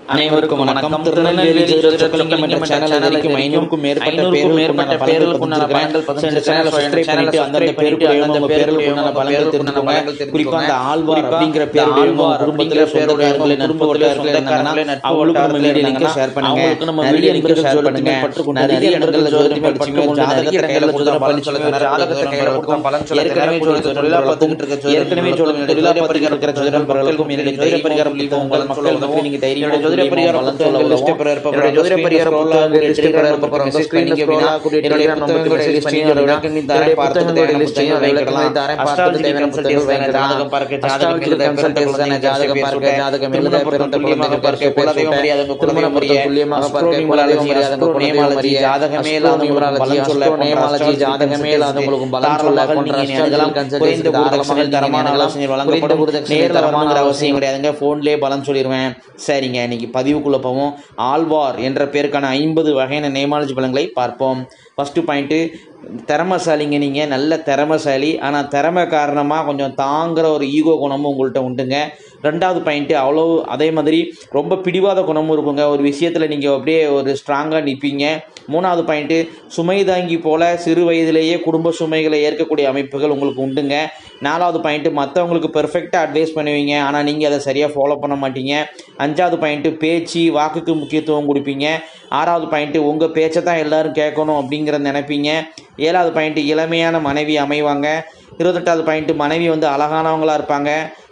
அனைவருக்கும் வணக்கம் திருநெல்வேலி ஜோதிடலிங்கம் என்ற சேனல் வரைக்கும் ஐநூறுக்கும் மேற்பட்ட பேர்களுக்கு பேர்களுக்குண்டான பலன்கள் இந்த சேனலை சப்ஸ்கிரைப் பண்ணிட்டு அந்தந்த பேருக்கு அந்தந்த பேர்களுக்குண்டான பலன்கள் தெரிஞ்சுக்கோங்க குறிப்பா அந்த ஆழ்வார் அப்படிங்கிற பேர் ஆழ்வார் குடும்பத்துல சொந்தக்காரர்கள் நட்பு வட்டாரர்கள் இருந்தாங்கன்னா அவங்களுக்கு நம்ம வீடியோ லிங்க் ஷேர் பண்ணுங்க அவங்களுக்கு நம்ம வீடியோ லிங்க் ஷேர் பண்ணுங்க பற்றுக்கொண்டு நிறைய இடங்கள்ல ஜோதிடம் படிச்சுங்க ஜாதகத்தை கையில கொடுத்து பலன் சொல்லுங்க ஜாதகத்தை கையில கொடுத்து பலன் சொல்லுங்க ஏற்கனவே ஜோதிட தொழிலா பார்த்துக்கிட்டு இருக்க ஏற்கனவே ஜோதிட தொழிலா பார்த்துக்கிட்டு இருக்கிற ஜோதிடம் பரவலுக்கும் என்னுடைய ஜோதிட பரிகாரம் புத்தகம் உங்கள் மக்களுக்கு நீங்க தைரியமா ஜோதிட பரிகாரம் புத்தகங்கள் லிஸ்ட் பெற என்னுடைய ஜோதிட பரிகாரம் புத்தகங்கள் லிஸ்ட் பெற போறோம் ஸ்கிரீன்ல ஸ்க்ரோல் ஆகக்கூடிய என்னுடைய புத்தகங்களோட லிஸ்டையும் அதோட நீ தரேன் பார்த்துட்டு லிஸ்டையும் வைக்கலாம் தரேன் பார்த்துட்டு தேவையான புத்தகங்கள் வைக்கலாம் ஜாதகம் பார்க்க ஜாதகம் கன்சல்டேஷன் ஜாதகம் பார்க்க ஜாதகம் எழுத பிறந்த குழந்தைகள் பார்க்க குலதெய்வம் அறியாதவங்க திருமணம் அறிய துல்லியமாக பார்க்க குலதெய்வம் அறியாதவங்க குலதெய்வம் அறிய ஜாதகமே இல்லாதவங்களுக்கு பலன் சொல்ல நேமாலஜி ஜாதகமே இல்லாதவங்களுக்கு பலன் சொல்ல போன்ற அஷ்டங்கள் கன்சல்டேஷன் தாராளமாக தரமான ஆலோசனை வழங்கப்படும் நேரில் வரணுங்கிற அவசியம் கிடையாதுங்க ஃபோன்லேயே பலன் சொல்லிடுவேன் சரிங்க இன்னைக்கு பதிவுக்குள்ளே போவோம் ஆழ்வார் என்ற பேருக்கான ஐம்பது வகையான நேமாலஜி பலன்களை பார்ப்போம் ஃபஸ்ட்டு பாயிண்ட்டு திறமசாலிங்க நீங்கள் நல்ல திறமசாலி ஆனால் திறமை காரணமாக கொஞ்சம் தாங்குற ஒரு ஈகோ குணமும் உங்கள்கிட்ட உண்டுங்க ரெண்டாவது பாயிண்ட்டு அவ்வளோ அதே மாதிரி ரொம்ப பிடிவாத குணமும் இருக்குங்க ஒரு விஷயத்தில் நீங்கள் அப்படியே ஒரு ஸ்ட்ராங்காக நிற்பீங்க மூணாவது பாயிண்ட்டு சுமை தாங்கி போல சிறு வயதிலேயே குடும்ப சுமைகளை ஏற்கக்கூடிய அமைப்புகள் உங்களுக்கு உண்டுங்க நாலாவது பாயிண்ட்டு மற்றவங்களுக்கு பெர்ஃபெக்டாக அட்வைஸ் பண்ணுவீங்க ஆனால் நீங்கள் அதை சரியாக ஃபாலோ பண்ண மாட்டீங்க அஞ்சாவது பாயிண்ட்டு பேச்சு வாக்குக்கு முக்கியத்துவம் கொடுப்பீங்க ஆறாவது பாயிண்ட்டு உங்கள் பேச்சை தான் எல்லோரும் கேட்கணும் அப்படிங்கிறத நினைப்பீங்க ஏழாவது பாயிண்ட்டு இளமையான மனைவி அமைவாங்க இருபத்தெட்டாவது பாயிண்ட்டு மனைவி வந்து அழகானவங்களாக இருப்பாங்க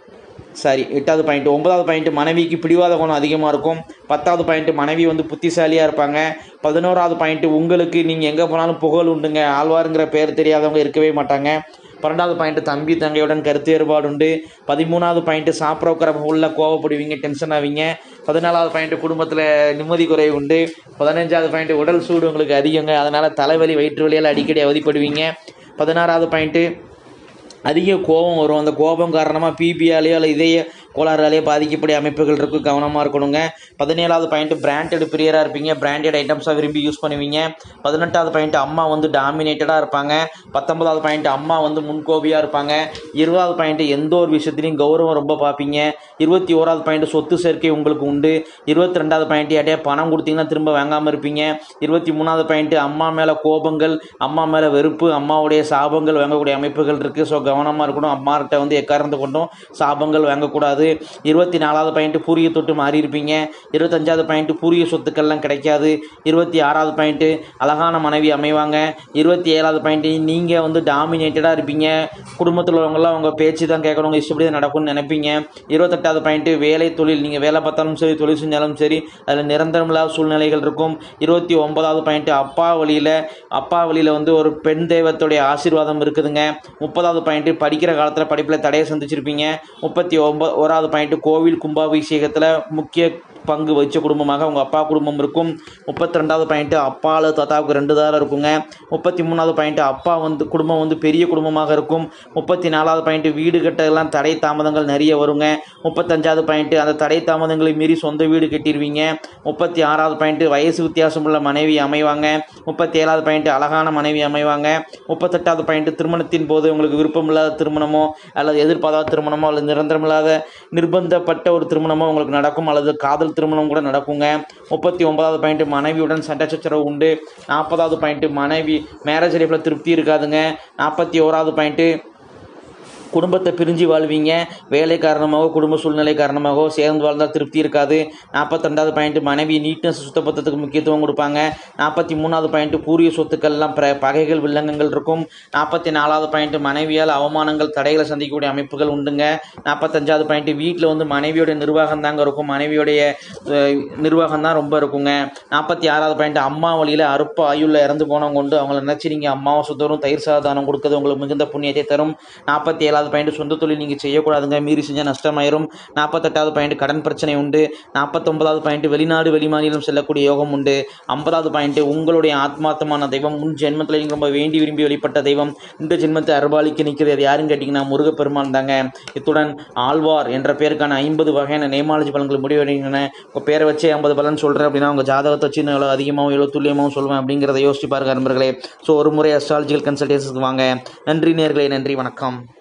சரி எட்டாவது பாயிண்ட் ஒன்பதாவது பாயிண்ட் மனைவிக்கு பிடிவாத குணம் அதிகமாக இருக்கும் பத்தாவது பாயிண்ட் மனைவி வந்து புத்திசாலியாக இருப்பாங்க பதினோராவது பாயிண்ட் உங்களுக்கு நீங்கள் எங்கே போனாலும் புகழ் உண்டுங்க ஆழ்வாருங்கிற பேர் தெரியாதவங்க இருக்கவே மாட்டாங்க பன்னெண்டாவது பாயிண்ட் தம்பி தங்கையுடன் கருத்து வேறுபாடு உண்டு பதிமூணாவது பாயிண்ட் சாப்பிட்ற உள்ள கோவப்படுவீங்க டென்ஷன் ஆவீங்க பதினாலாவது பாயிண்ட் குடும்பத்தில் நிம்மதி குறைவு உண்டு பதினஞ்சாவது பாயிண்ட் உடல் சூடு உங்களுக்கு அதிகங்க அதனால் தலைவலி வயிற்று வலியால் அடிக்கடி அவதிப்படுவீங்க பதினாறாவது பாயிண்ட்டு அதிக கோபம் வரும் அந்த கோபம் காரணமாக பிபியாலேயோ அல்ல இதய கோளாறாலேயோ பாதிக்கக்கூடிய அமைப்புகள் இருக்கும் கவனமாக இருக்கணுங்க பதினேழாவது பாயிண்ட் பிராண்டட் பிரியராக இருப்பீங்க பிராண்டட் ஐட்டம்ஸாக விரும்பி யூஸ் பண்ணுவீங்க பதினெட்டாவது பாயிண்ட் அம்மா வந்து டாமினேட்டடாக இருப்பாங்க பத்தொன்பதாவது பாயிண்ட் அம்மா வந்து முன்கோபியாக இருப்பாங்க இருபதாவது பாயிண்ட் எந்த ஒரு விஷயத்துலையும் கௌரவம் ரொம்ப பார்ப்பீங்க இருபத்தி ஓராவது பாயிண்ட் சொத்து சேர்க்கை உங்களுக்கு உண்டு இருபத்தி ரெண்டாவது பாயிண்ட் யார்ட்டையா பணம் கொடுத்தீங்கன்னா திரும்ப வாங்காமல் இருப்பீங்க இருபத்தி மூணாவது பாயிண்ட் அம்மா மேலே கோபங்கள் அம்மா மேலே வெறுப்பு அம்மாவுடைய சாபங்கள் வாங்கக்கூடிய அமைப்புகள் இருக்குது ஸோ கவனமாக இருக்கணும் அம்மார்கிட்ட வந்து எக்காரணத்தை கொண்டும் சாபங்கள் வாங்கக்கூடாது இருபத்தி நாலாவது பாயிண்ட் பூரிய தொட்டு மாறி இருப்பீங்க இருபத்தஞ்சாவது பாயிண்ட் பூரிய சொத்துக்கள்லாம் கிடைக்காது இருபத்தி ஆறாவது பாயிண்ட்டு அழகான மனைவி அமைவாங்க இருபத்தி ஏழாவது பாயிண்ட் நீங்கள் வந்து டாமினேட்டடாக இருப்பீங்க குடும்பத்தில் உள்ளவங்களாம் உங்கள் பேச்சு தான் கேட்கணும் உங்கள் இஷ்டப்படி தான் நடக்கும்னு நினைப்பீங்க இருபத்தெட்டாவது பாயிண்ட்டு வேலை தொழில் நீங்கள் வேலை பார்த்தாலும் சரி தொழில் செஞ்சாலும் சரி அதில் நிரந்தரமில்லாத சூழ்நிலைகள் இருக்கும் இருபத்தி ஒன்பதாவது பாயிண்ட்டு அப்பா வழியில் அப்பா வழியில் வந்து ஒரு பெண் தெய்வத்துடைய ஆசீர்வாதம் இருக்குதுங்க முப்பதாவது பாயிண்ட்டு படிக்கிற காலத்தில் படிப்பில் தடையை சந்திச்சிருப்பீங்க முப்பத்தி ஒன்பது ஓராவது பாயிண்ட்டு கோவில் கும்பாபிஷேகத்தில் முக்கிய பங்கு வச்ச குடும்பமாக உங்கள் அப்பா குடும்பம் இருக்கும் முப்பத்தி ரெண்டாவது பாயிண்ட்டு அப்பாவில் தாத்தாவுக்கு ரெண்டு தாரம் இருக்குங்க முப்பத்தி மூணாவது பாயிண்ட்டு அப்பா வந்து குடும்பம் வந்து பெரிய குடும்பமாக இருக்கும் முப்பத்தி நாலாவது பாயிண்ட்டு வீடு கட்டெல்லாம் தடை தாமதங்கள் நிறைய வருங்க முப்பத்தஞ்சாவது பாயிண்ட்டு அந்த தடை தாமதங்களை மீறி சொந்த வீடு கட்டிடுவீங்க முப்பத்தி ஆறாவது பாயிண்ட்டு வயசு வித்தியாசம் உள்ள மனைவி அமைவாங்க முப்பத்தி ஏழாவது பாயிண்ட்டு அழகான மனைவி அமைவாங்க முப்பத்தெட்டாவது பாயிண்ட்டு திருமணத்தின் போது உங்களுக்கு விருப்பமில்லாத திருமணமோ அல்லது எதிர்பாராத திருமணமோ அல்லது நிரந்தரமில்லாத நிர்பந்தப்பட்ட ஒரு திருமணமோ உங்களுக்கு நடக்கும் அல்லது காதல் திருமணம் கூட நடக்குங்க முப்பத்தி ஒன்பதாவது பாயிண்ட்டு மனைவியுடன் சண்டை சச்சரவு உண்டு நாற்பதாவது பாயிண்ட்டு மனைவி மேரேஜ் லைஃப்பில் திருப்தி இருக்காதுங்க நாற்பத்தி ஓராவது பாயிண்ட்டு குடும்பத்தை பிரிஞ்சு வாழ்வீங்க வேலை காரணமாகவோ குடும்ப சூழ்நிலை காரணமாகவோ சேர்ந்து வாழ்ந்தால் திருப்தி இருக்காது நாற்பத்திரெண்டாவது பாயிண்ட் மனைவி நீட்னஸ் சுத்தபத்தத்துக்கு முக்கியத்துவம் கொடுப்பாங்க நாற்பத்தி மூணாவது பாயிண்ட் பூரிய சொத்துக்கள்லாம் பிற பகைகள் வில்லங்கங்கள் இருக்கும் நாற்பத்தி நாலாவது பாயிண்ட் மனைவியால் அவமானங்கள் தடைகளை சந்திக்கக்கூடிய அமைப்புகள் உண்டுங்க நாற்பத்தஞ்சாவது பாயிண்ட் வீட்டில் வந்து மனைவியோட நிர்வாகம் தாங்க இருக்கும் மனைவியோடைய நிர்வாகம் தான் ரொம்ப இருக்குங்க நாற்பத்தி ஆறாவது பாயிண்ட் அம்மா வழியில் அறுப்பு ஆயுளில் இறந்து போனவங்க உண்டு அவங்கள நினச்சி நீங்கள் அம்மாவை சுத்தரும் தயிர் சாதானம் கொடுக்குறது உங்களுக்கு மிகுந்த புண்ணியத்தை தரும் நாற்பத்தி ஏழாவது பாயிண்ட் சொந்த தொழில் நீங்கள் செய்யக்கூடாதுங்க மீறி செஞ்சால் நஷ்டமாயிரும் நாற்பத்தெட்டாவது பாயிண்ட் கடன் பிரச்சனை உண்டு நாற்பத்தொன்பதாவது பாயிண்ட் வெளிநாடு வெளிமாநிலம் செல்லக்கூடிய யோகம் உண்டு ஐம்பதாவது பாயிண்ட் உங்களுடைய ஆத்மார்த்தமான தெய்வம் முன் ஜென்மத்தில் நீங்கள் ரொம்ப வேண்டி விரும்பி வெளிப்பட்ட தெய்வம் இந்த ஜென்மத்தை அருபாலிக்க நிற்கிறது அது யாருன்னு கேட்டிங்கன்னா முருகப்பெருமான் தாங்க இத்துடன் ஆழ்வார் என்ற பேருக்கான ஐம்பது வகையான நேமாலஜி பலன்கள் முடிவடைகின்றன உங்கள் பேரை வச்சே ஐம்பது பலன் சொல்கிறேன் அப்படின்னா உங்கள் ஜாதகத்தை வச்சு நான் எவ்வளோ அதிகமாகவும் எவ்வளோ துல்லியமாகவும் சொல்லுவேன் அப்படிங்கிறத யோசிச்சு பாருங்க நண்பர்களே ஸோ ஒரு முறை அஸ்ட்ராலஜிக்கல் கன்சல்டேஷனுக்கு வாங்க நன்றி நேர்களே நன்றி வணக்கம்